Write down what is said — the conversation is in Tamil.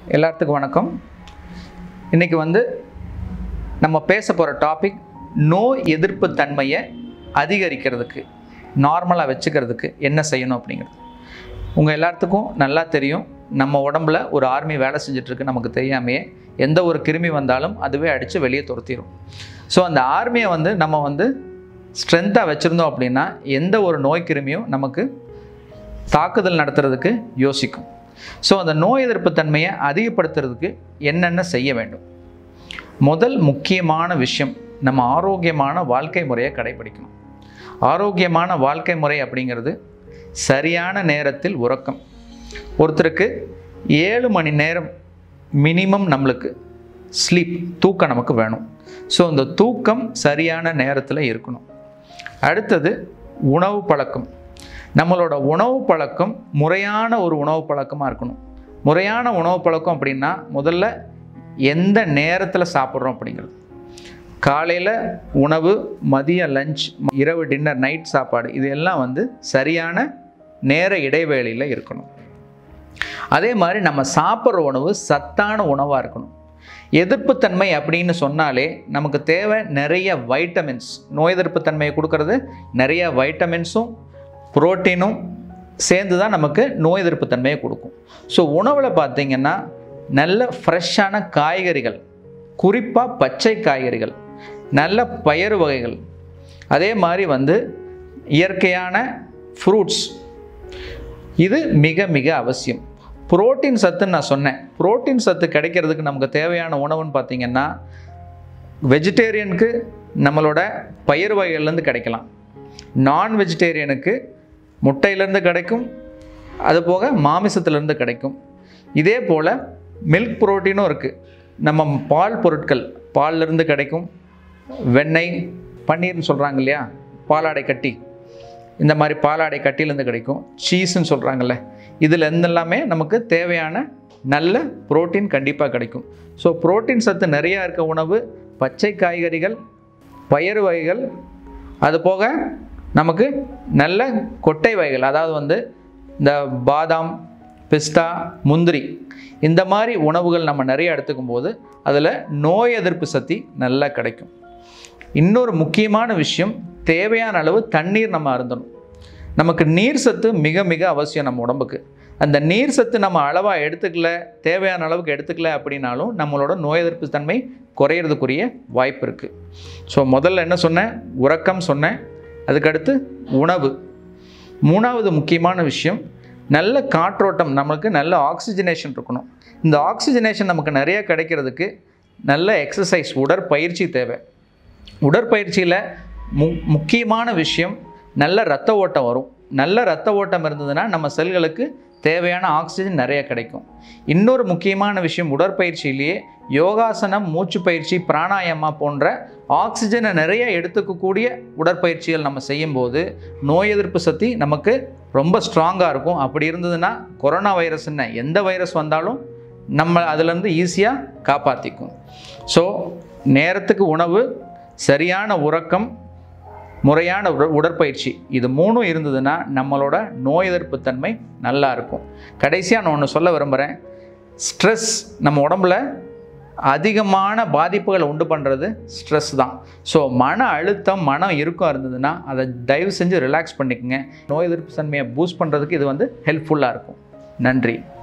எல்லாத்துக்கும் வணக்கம் இன்றைக்கி வந்து நம்ம பேச போகிற டாபிக் நோய் எதிர்ப்பு தன்மையை அதிகரிக்கிறதுக்கு நார்மலாக வச்சுக்கிறதுக்கு என்ன செய்யணும் அப்படிங்கிறது உங்கள் எல்லாத்துக்கும் நல்லா தெரியும் நம்ம உடம்புல ஒரு ஆர்மி வேலை செஞ்சிட்ருக்கு நமக்கு தெரியாமையே எந்த ஒரு கிருமி வந்தாலும் அதுவே அடித்து வெளியே துரத்திடும் ஸோ அந்த ஆர்மியை வந்து நம்ம வந்து ஸ்ட்ரென்த்தாக வச்சுருந்தோம் அப்படின்னா எந்த ஒரு நோய் கிருமியும் நமக்கு தாக்குதல் நடத்துறதுக்கு யோசிக்கும் ஸோ அந்த நோய் எதிர்ப்பு தன்மையை அதிகப்படுத்துறதுக்கு என்னென்ன செய்ய வேண்டும் முதல் முக்கியமான விஷயம் நம்ம ஆரோக்கியமான வாழ்க்கை முறையை கடைபிடிக்கணும் ஆரோக்கியமான வாழ்க்கை முறை அப்படிங்கிறது சரியான நேரத்தில் உறக்கம் ஒருத்தருக்கு ஏழு மணி நேரம் மினிமம் நம்மளுக்கு ஸ்லீப் தூக்கம் நமக்கு வேணும் ஸோ அந்த தூக்கம் சரியான நேரத்தில் இருக்கணும் அடுத்தது உணவு பழக்கம் நம்மளோட உணவு பழக்கம் முறையான ஒரு உணவு பழக்கமாக இருக்கணும் முறையான உணவு பழக்கம் அப்படின்னா முதல்ல எந்த நேரத்தில் சாப்பிட்றோம் அப்படிங்கிறது காலையில் உணவு மதிய லஞ்ச் இரவு டின்னர் நைட் சாப்பாடு இது எல்லாம் வந்து சரியான நேர இடைவேளையில் இருக்கணும் அதே மாதிரி நம்ம சாப்பிட்ற உணவு சத்தான உணவாக இருக்கணும் எதிர்ப்புத்தன்மை அப்படின்னு சொன்னாலே நமக்கு தேவை நிறைய வைட்டமின்ஸ் நோய் எதிர்ப்புத்தன்மையை கொடுக்கறது நிறைய வைட்டமின்ஸும் புரோட்டீனும் சேர்ந்து தான் நமக்கு நோய் எதிர்ப்புத்தன்மையை கொடுக்கும் ஸோ உணவில் பார்த்திங்கன்னா நல்ல ஃப்ரெஷ்ஷான காய்கறிகள் குறிப்பாக பச்சை காய்கறிகள் நல்ல பயறு வகைகள் அதே மாதிரி வந்து இயற்கையான ஃப்ரூட்ஸ் இது மிக மிக அவசியம் புரோட்டீன் சத்துன்னு நான் சொன்னேன் புரோட்டீன் சத்து கிடைக்கிறதுக்கு நமக்கு தேவையான உணவுன்னு பார்த்திங்கன்னா வெஜிடேரியனுக்கு நம்மளோட பயிர் வகைகள்லேருந்து கிடைக்கலாம் நான் வெஜிடேரியனுக்கு முட்டையிலேருந்து கிடைக்கும் அது போக மாமிசத்துலேருந்து கிடைக்கும் இதே போல் மில்க் புரோட்டீனும் இருக்குது நம்ம பால் பொருட்கள் பால்லேருந்து கிடைக்கும் வெண்ணெய் பன்னீர்னு சொல்கிறாங்க இல்லையா பாலாடை கட்டி இந்த மாதிரி பாலாடை கட்டிலேருந்து கிடைக்கும் சீஸ்ன்னு சொல்கிறாங்கல்ல இதில் இருந்தெல்லாமே நமக்கு தேவையான நல்ல புரோட்டீன் கண்டிப்பாக கிடைக்கும் ஸோ புரோட்டீன் சத்து நிறையா இருக்க உணவு பச்சை காய்கறிகள் பயறு வகைகள் அது போக நமக்கு நல்ல கொட்டை வகைகள் அதாவது வந்து இந்த பாதாம் பிஸ்தா முந்திரி இந்த மாதிரி உணவுகள் நம்ம நிறைய எடுத்துக்கும் போது அதில் நோய் எதிர்ப்பு சக்தி நல்லா கிடைக்கும் இன்னொரு முக்கியமான விஷயம் தேவையான அளவு தண்ணீர் நம்ம அருந்தணும் நமக்கு நீர் சத்து மிக மிக அவசியம் நம்ம உடம்புக்கு அந்த நீர் சத்து நம்ம அளவாக எடுத்துக்கல தேவையான அளவுக்கு எடுத்துக்கல அப்படின்னாலும் நம்மளோட நோய் எதிர்ப்பு தன்மை குறையிறதுக்குரிய வாய்ப்பு இருக்குது ஸோ முதல்ல என்ன சொன்னேன் உறக்கம் சொன்னேன் அதுக்கடுத்து உணவு மூணாவது முக்கியமான விஷயம் நல்ல காற்றோட்டம் நமக்கு நல்ல ஆக்சிஜனேஷன் இருக்கணும் இந்த ஆக்சிஜனேஷன் நமக்கு நிறைய கிடைக்கிறதுக்கு நல்ல எக்ஸசைஸ் உடற்பயிற்சி தேவை உடற்பயிற்சியில் மு முக்கியமான விஷயம் நல்ல ரத்த ஓட்டம் வரும் நல்ல ரத்த ஓட்டம் இருந்ததுன்னா நம்ம செல்களுக்கு தேவையான ஆக்சிஜன் நிறைய கிடைக்கும் இன்னொரு முக்கியமான விஷயம் உடற்பயிற்சியிலேயே யோகாசனம் மூச்சு பயிற்சி பிராணாயமா போன்ற ஆக்சிஜனை நிறைய எடுத்துக்கக்கூடிய உடற்பயிற்சிகள் நம்ம செய்யும்போது நோய் எதிர்ப்பு சக்தி நமக்கு ரொம்ப ஸ்ட்ராங்காக இருக்கும் அப்படி இருந்ததுன்னா கொரோனா வைரஸ் என்ன எந்த வைரஸ் வந்தாலும் நம்ம அதிலேருந்து ஈஸியாக காப்பாற்றிக்கும் ஸோ நேரத்துக்கு உணவு சரியான உறக்கம் முறையான உட உடற்பயிற்சி இது மூணும் இருந்ததுன்னா நம்மளோட நோய் எதிர்ப்பு தன்மை நல்லா இருக்கும் கடைசியாக நான் ஒன்று சொல்ல விரும்புகிறேன் ஸ்ட்ரெஸ் நம்ம உடம்புல அதிகமான பாதிப்புகளை உண்டு பண்ணுறது ஸ்ட்ரெஸ் தான் ஸோ மன அழுத்தம் மனம் இறுக்கம் இருந்ததுன்னா அதை தயவு செஞ்சு ரிலாக்ஸ் பண்ணிக்கோங்க நோய் எதிர்ப்பு தன்மையை பூஸ்ட் பண்ணுறதுக்கு இது வந்து ஹெல்ப்ஃபுல்லாக இருக்கும் நன்றி